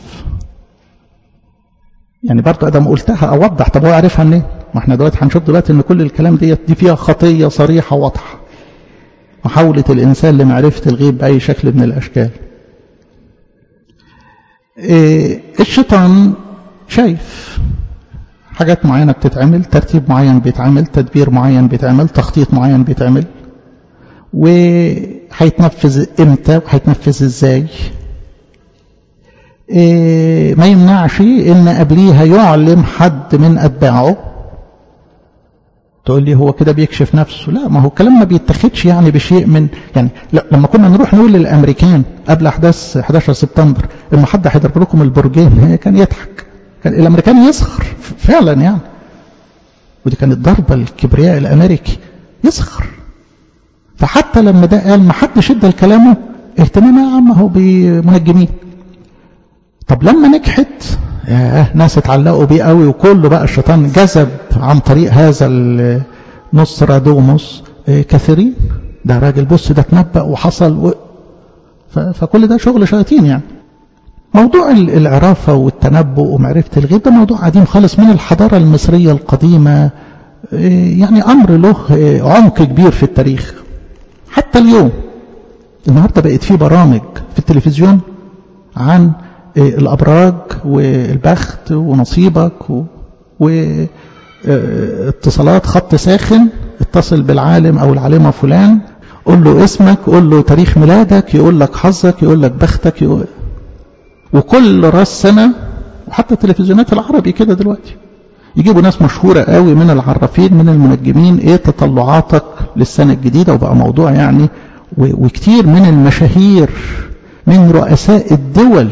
يعني برضه ادم قلتها اوضح طب هو عارفها منين ما احنا دلوقتي هنشوف دلوقتي ان كل الكلام ديت دي فيها خطيه صريحه واضحه محاوله الانسان لمعرفه الغيب باي شكل من الاشكال إيه الشيطان شايف حاجات معينه بتتعمل ترتيب معين بيتعمل تدبير معين بيتعمل تخطيط معين بيتعمل وهيتنفذ امتى وهيتنفذ ازاي إيه ما يمنعش ان قبليها يعلم حد من اتباعه تقول لي هو كده بيكشف نفسه لا ما هو الكلام ما بيتخدش يعني بشيء من يعني لا لما كنا نروح نقول للامريكان قبل احداث 11 سبتمبر اما حد هيضرب لكم البرجين كان يضحك كان الامريكان يسخر فعلا يعني ودي كانت ضربه الكبرياء الامريكي يسخر فحتى لما ده قال ما حدش ادى لكلامه اهتمام يا عم هو بمنجمين طب لما نجحت ياه ناس اتعلقوا بيه قوي وكله بقى الشيطان جذب عن طريق هذا النصرادوموس كثيرين ده راجل بص ده اتنبأ وحصل و... فكل ده شغل شياطين يعني موضوع العرافة والتنبؤ ومعرفة الغيب ده موضوع قديم خالص من الحضارة المصرية القديمة يعني أمر له عمق كبير في التاريخ حتى اليوم النهارده بقت في برامج في التلفزيون عن الابراج والبخت ونصيبك و... واتصالات خط ساخن اتصل بالعالم او العالمه فلان قول له اسمك قول له تاريخ ميلادك يقول لك حظك يقول لك بختك يقول... وكل راس سنه وحتى التلفزيونات العربي كده دلوقتي يجيبوا ناس مشهورة قوي من العرافين من المنجمين ايه تطلعاتك للسنة الجديدة وبقى موضوع يعني وكتير من المشاهير من رؤساء الدول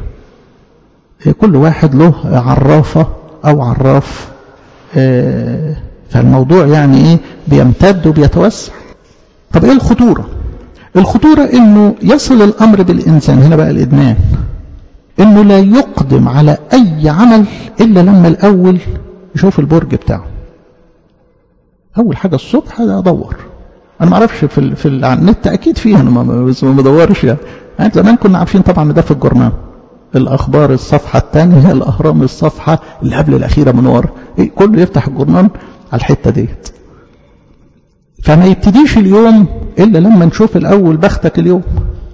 كل واحد له عرافة او عراف فالموضوع يعني ايه بيمتد وبيتوسع طب ايه الخطورة الخطورة انه يصل الامر بالانسان هنا بقى الادمان انه لا يقدم على اي عمل الا لما الاول يشوف البرج بتاعه اول حاجه الصبح ادور انا ما اعرفش في ال... في ال... على النت اكيد فيه انا ما بس ما بدورش يعني. يعني زمان كنا عارفين طبعا ان ده في الجورنال الاخبار الصفحه الثانيه الاهرام الصفحه اللي قبل الاخيره من ورا إيه كله يفتح الجورنال على الحته ديت فما يبتديش اليوم الا لما نشوف الاول بختك اليوم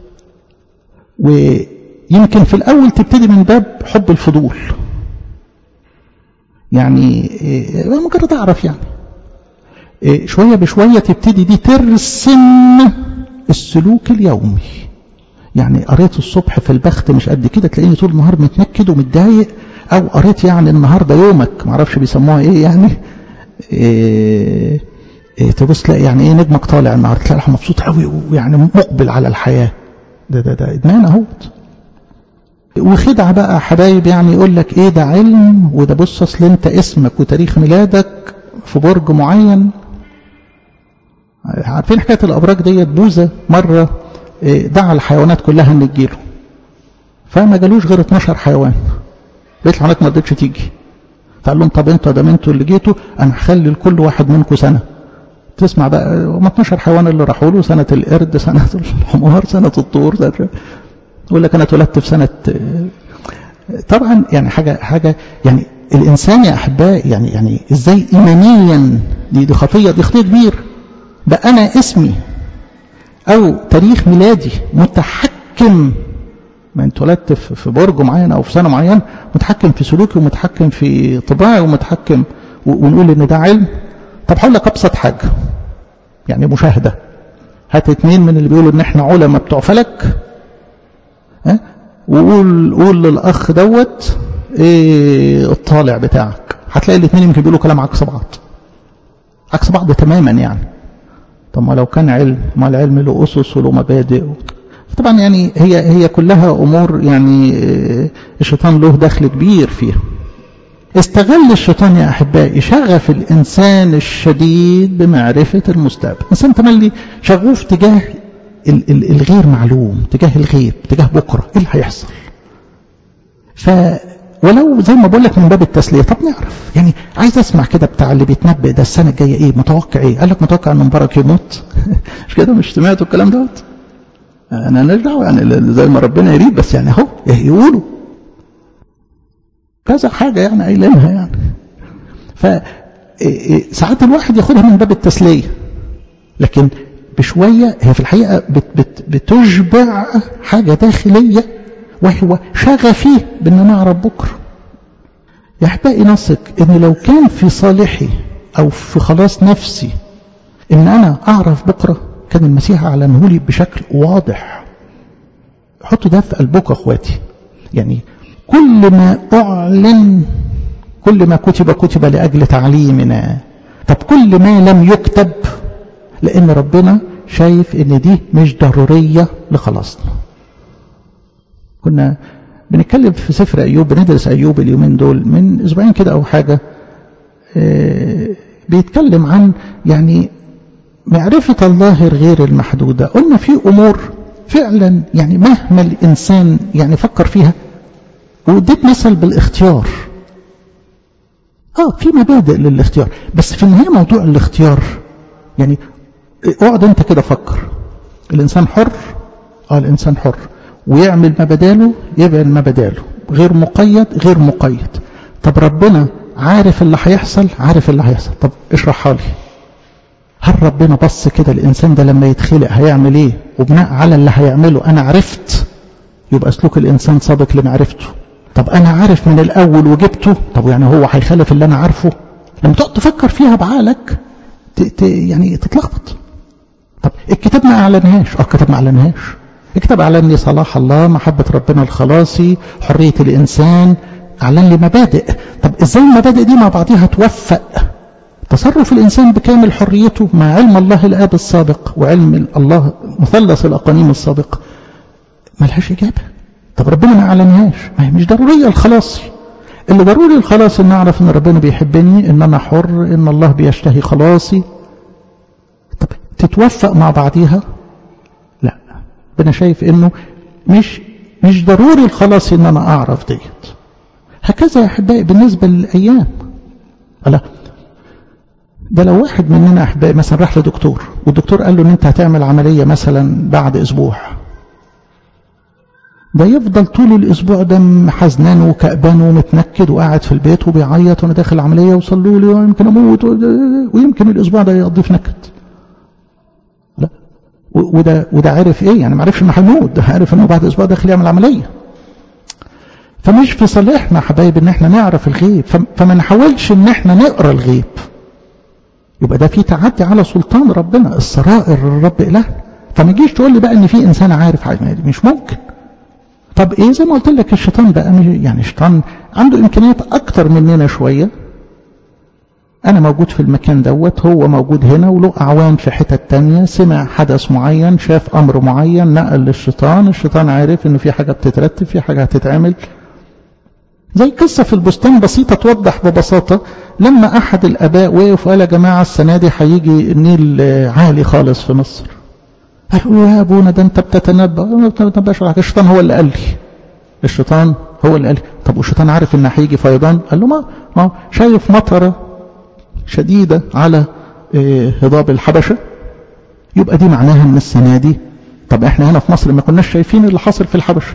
ويمكن في الاول تبتدي من باب حب الفضول يعني مجرد اعرف يعني شويه بشويه تبتدي دي ترسم السلوك اليومي يعني قريت الصبح في البخت مش قد كده تلاقيني طول النهار متنكد ومتضايق او قريت يعني النهارده يومك معرفش بيسموها ايه يعني إيه إيه تبص تلاقي يعني ايه نجمك طالع النهارده تلاقي مبسوط قوي ويعني مقبل على الحياه ده ده ده ادمان اهوت وخدعة بقى حبايب يعني يقول لك ايه ده علم وده بص اصل انت اسمك وتاريخ ميلادك في برج معين عارفين حكاية الأبراج ديت بوذا مرة دعا الحيوانات كلها ان تجيله فما جالوش غير 12 حيوان بقيت الحيوانات ما رضتش تيجي فقال لهم طب انتوا ده انتوا اللي جيتوا انا هخلي لكل واحد منكم سنه تسمع بقى هم 12 حيوان اللي راحوا له سنه القرد سنه الحمار سنه الطور يقول لك انا اتولدت في سنه طبعا يعني حاجه حاجه يعني الانسان يا احبائي يعني يعني ازاي ايمانيا دي دي خطيه دي خطيه كبير بقى انا اسمي او تاريخ ميلادي متحكم ما انت اتولدت في برج معين او في سنه معين متحكم في سلوكي ومتحكم في طباعي ومتحكم ونقول ان ده علم طب هقول لك ابسط حاجه يعني مشاهده هات اتنين من اللي بيقولوا ان احنا علماء بتوع فلك ها وقول قول للاخ دوت ايه الطالع بتاعك هتلاقي الاثنين يمكن بيقولوا كلام عكس بعض عكس بعض تماما يعني طب ما لو كان علم ما العلم له اسس وله مبادئ طبعا يعني هي هي كلها امور يعني الشيطان له دخل كبير فيها استغل الشيطان يا احبائي شغف الانسان الشديد بمعرفه المستقبل الانسان تملي شغوف تجاه الغير معلوم تجاه الغيب تجاه بكره ايه اللي هيحصل ف ولو زي ما بقول لك من باب التسليه طب نعرف يعني عايز اسمع كده بتاع اللي بيتنبأ ده السنه الجايه ايه متوقع ايه قال لك متوقع ان مبارك يموت مش كده مش سمعتوا الكلام دوت انا ماليش دعوه يعني زي ما ربنا يريد بس يعني اهو يقولوا كذا حاجه يعني قايلينها يعني ف ساعات الواحد ياخدها من باب التسليه لكن بشويه هي في الحقيقه بت بت بتشبع حاجه داخليه وهو شغفي بان نعرف بكره يا احبائي نثق ان لو كان في صالحي او في خلاص نفسي ان انا اعرف بكره كان المسيح اعلنه لي بشكل واضح حطوا ده في قلبكم اخواتي يعني كل ما اعلن كل ما كتب كتب لاجل تعليمنا طب كل ما لم يكتب لان ربنا شايف ان دي مش ضروريه لخلاصنا كنا بنتكلم في سفر ايوب بندرس ايوب اليومين دول من اسبوعين كده او حاجه بيتكلم عن يعني معرفة الله الغير المحدودة قلنا في أمور فعلا يعني مهما الإنسان يعني فكر فيها واديت مثل بالاختيار اه في مبادئ للاختيار بس في النهاية موضوع الاختيار يعني اقعد انت كده فكر الإنسان حر اه الإنسان حر ويعمل ما بداله يعمل ما بداله غير مقيد غير مقيد طب ربنا عارف اللي هيحصل عارف اللي هيحصل طب اشرحها لي هل ربنا بص كده الإنسان ده لما يتخلق هيعمل ايه وبناء على اللي هيعمله أنا عرفت يبقى سلوك الإنسان سابق لمعرفته طب أنا عارف من الأول وجبته طب يعني هو هيخالف اللي أنا عارفه لما تقعد تفكر فيها بعقلك ت... ت... يعني تتلخبط طب الكتاب ما أعلنهاش اه الكتاب ما أعلنهاش الكتاب أعلن لي صلاح الله محبة ربنا الخلاصي حرية الإنسان أعلن لي مبادئ طب إزاي المبادئ دي مع بعضها توفق تصرف الإنسان بكامل حريته مع علم الله الآب السابق وعلم الله مثلث الأقانيم السابق ملهاش إجابة طب ربنا ما أعلنهاش ما هي مش ضرورية الخلاص اللي ضروري الخلاص إن أعرف إن ربنا بيحبني إن أنا حر إن الله بيشتهي خلاصي طب تتوفق مع بعضيها لا ربنا شايف إنه مش مش ضروري الخلاص إن أنا أعرف ديت هكذا يا أحبائي بالنسبة للأيام لا ده لو واحد مننا أحبائي مثلا راح لدكتور والدكتور قال له إن أنت هتعمل عملية مثلا بعد أسبوع ده يفضل طول الأسبوع ده حزنان وكأبان ومتنكد وقاعد في البيت وبيعيط وأنا داخل العملية وصلوا لي ويمكن أموت ويمكن الأسبوع ده يقضيه في نكد لا وده وده عارف إيه يعني ما عرفش إنه هيموت ده عارف إنه بعد أسبوع داخل يعمل عملية فمش في صالحنا حبايب إن إحنا نعرف الغيب فما نحاولش إن إحنا نقرأ الغيب يبقى ده في تعدي على سلطان ربنا السرائر الرب إله فما تجيش تقول لي بقى ان في انسان عارف حاجه مش ممكن طب ايه زي ما قلت لك الشيطان بقى يعني الشيطان عنده امكانيات اكتر مننا شويه أنا موجود في المكان دوت هو موجود هنا وله أعوان في حتة تانية سمع حدث معين شاف أمر معين نقل للشيطان الشيطان عارف إنه في حاجة بتترتب في حاجة هتتعمل زي قصة في البستان بسيطة توضح ببساطة لما أحد الآباء وقف وقال يا جماعة السنة دي هيجي النيل عالي خالص في مصر قالوا يا أبونا ده أنت بتتنبأ ما بتتنبأش الشيطان هو اللي قال لي الشيطان هو اللي قال لي طب والشيطان عارف إن هيجي فيضان قال له ما ما شايف مطرة شديدة على هضاب الحبشة يبقى دي معناها ان السنة دي طب احنا هنا في مصر ما كناش شايفين اللي حصل في الحبشة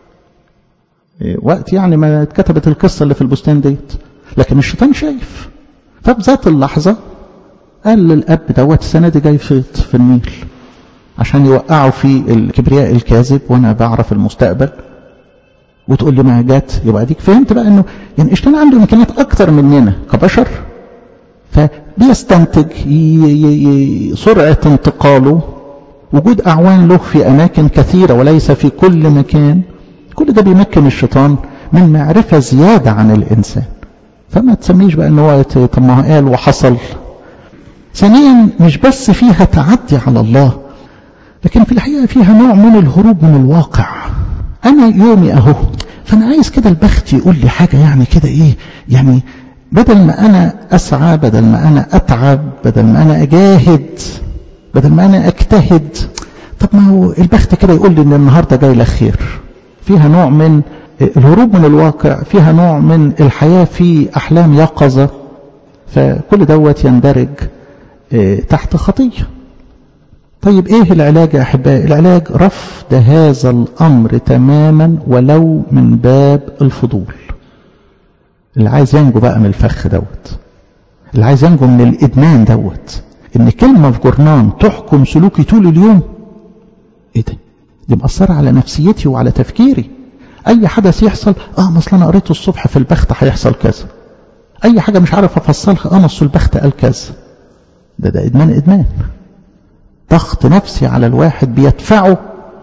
وقت يعني ما اتكتبت القصة اللي في البستان ديت لكن الشيطان شايف فبذات اللحظة قال للأب دوت السنة دي جاي فيض في النيل عشان يوقعوا في الكبرياء الكاذب وانا بعرف المستقبل وتقول لي ما جات يبقى ديك فهمت بقى انه يعني الشيطان عنده امكانيات اكتر مننا كبشر فبيستنتج سرعة انتقاله وجود أعوان له في أماكن كثيرة وليس في كل مكان كل ده بيمكن الشيطان من معرفة زيادة عن الإنسان فما تسميش بقى أنه طب ما قال وحصل ثانيا مش بس فيها تعدي على الله لكن في الحقيقة فيها نوع من الهروب من الواقع أنا يومي أهو فأنا عايز كده البخت يقول لي حاجة يعني كده إيه يعني بدل ما أنا أسعى بدل ما أنا أتعب بدل ما أنا أجاهد بدل ما أنا أجتهد طب ما هو البخت كده يقول لي إن النهاردة جاي لك خير فيها نوع من الهروب من الواقع فيها نوع من الحياة في أحلام يقظة فكل دوت يندرج تحت خطية طيب ايه العلاج يا احبائي العلاج رفض هذا الامر تماما ولو من باب الفضول اللي عايز ينجو بقى من الفخ دوت اللي عايز ينجو من الادمان دوت ان كلمه في جورنان تحكم سلوكي طول اليوم ايه ده دي مأثرة على نفسيتي وعلى تفكيري اي حدث يحصل اه مثلا انا قريته الصبح في البخت هيحصل كذا اي حاجه مش عارف افصلها اه نص البخت قال كذا ده ده ادمان ادمان ضغط نفسي على الواحد بيدفعه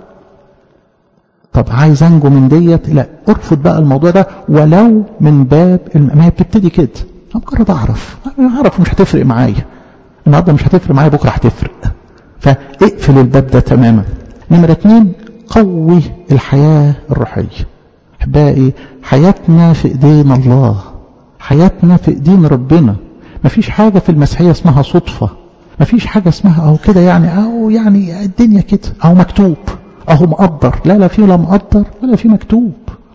طب عايز انجو من ديت لا ارفض بقى الموضوع ده ولو من باب ما هي بتبتدي كده مجرد اعرف اعرف مش هتفرق معايا النهارده مش هتفرق معايا بكره هتفرق فاقفل الباب ده تماما نمرة اتنين قوي الحياة الروحية احبائي حياتنا في ايدين الله حياتنا في ايدين ربنا مفيش حاجة في المسيحية اسمها صدفة مفيش حاجة اسمها اهو كده يعني اهو يعني الدنيا كده اهو مكتوب اهو مقدر لا لا في لا مقدر ولا في مكتوب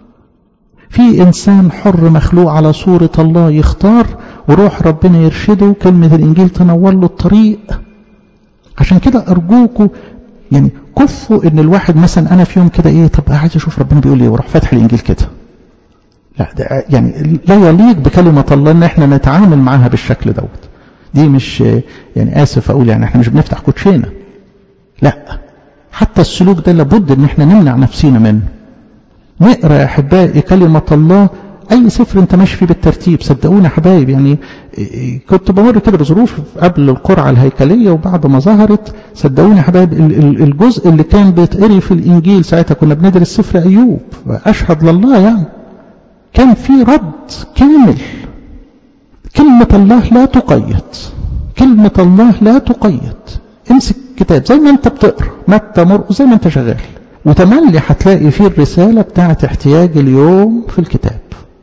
في انسان حر مخلوق على صورة الله يختار وروح ربنا يرشده كلمة الانجيل تنور له الطريق عشان كده ارجوكوا يعني كفوا ان الواحد مثلا انا في يوم كده ايه طب عايز اشوف ربنا بيقول ايه واروح فاتح الانجيل كده لا ده يعني لا يليق بكلمة الله ان احنا نتعامل معاها بالشكل دوت دي مش يعني اسف اقول يعني احنا مش بنفتح كوتشينه لا حتى السلوك ده لابد ان احنا نمنع نفسينا منه نقرا يا احبائي كلمه الله اي سفر انت ماشي فيه بالترتيب صدقوني يا حبايب يعني كنت بمر كده بظروف قبل القرعه الهيكليه وبعد ما ظهرت صدقوني يا حبايب الجزء اللي كان بيتقري في الانجيل ساعتها كنا بندرس سفر ايوب اشهد لله يعني كان في رد كامل كلمة الله لا تقيد كلمة الله لا تقيد امسك كتاب زي ما انت بتقرا متى مرقس زي ما انت شغال وتملي هتلاقي فيه الرسالة بتاعت احتياج اليوم في الكتاب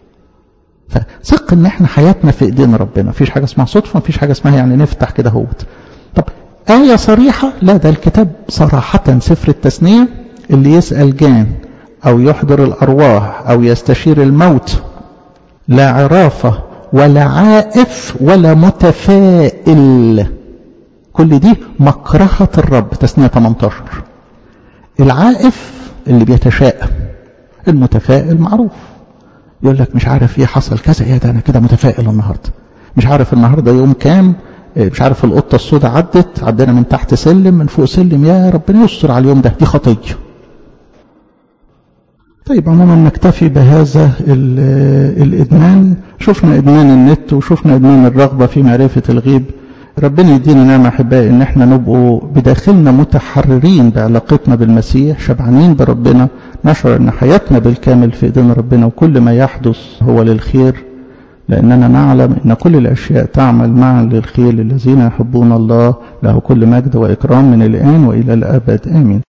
فثق ان احنا حياتنا في ايدين ربنا مفيش حاجة اسمها صدفة مفيش حاجة اسمها يعني نفتح كده هوت طب آية صريحة لا ده الكتاب صراحة سفر التثنية اللي يسأل جان أو يحضر الأرواح أو يستشير الموت لا عرافة ولا عائف ولا متفائل كل دي مكرهة الرب تسنية 18 العائف اللي بيتشائم المتفائل معروف يقول لك مش عارف ايه حصل كذا ايه ده انا كده متفائل النهارده مش عارف النهارده يوم كام مش عارف القطه السوداء عدت عدينا من تحت سلم من فوق سلم يا ربنا يستر على اليوم ده دي خطيه طيب عموما نكتفي بهذا الإدمان شفنا إدمان النت وشفنا إدمان الرغبة في معرفة الغيب ربنا يدينا نعمة أحبائي إن احنا نبقوا بداخلنا متحررين بعلاقتنا بالمسيح شبعانين بربنا نشعر إن حياتنا بالكامل في إيدين ربنا وكل ما يحدث هو للخير لأننا نعلم أن كل الأشياء تعمل معا للخير الذين يحبون الله له كل مجد وإكرام من الآن وإلى الأبد آمين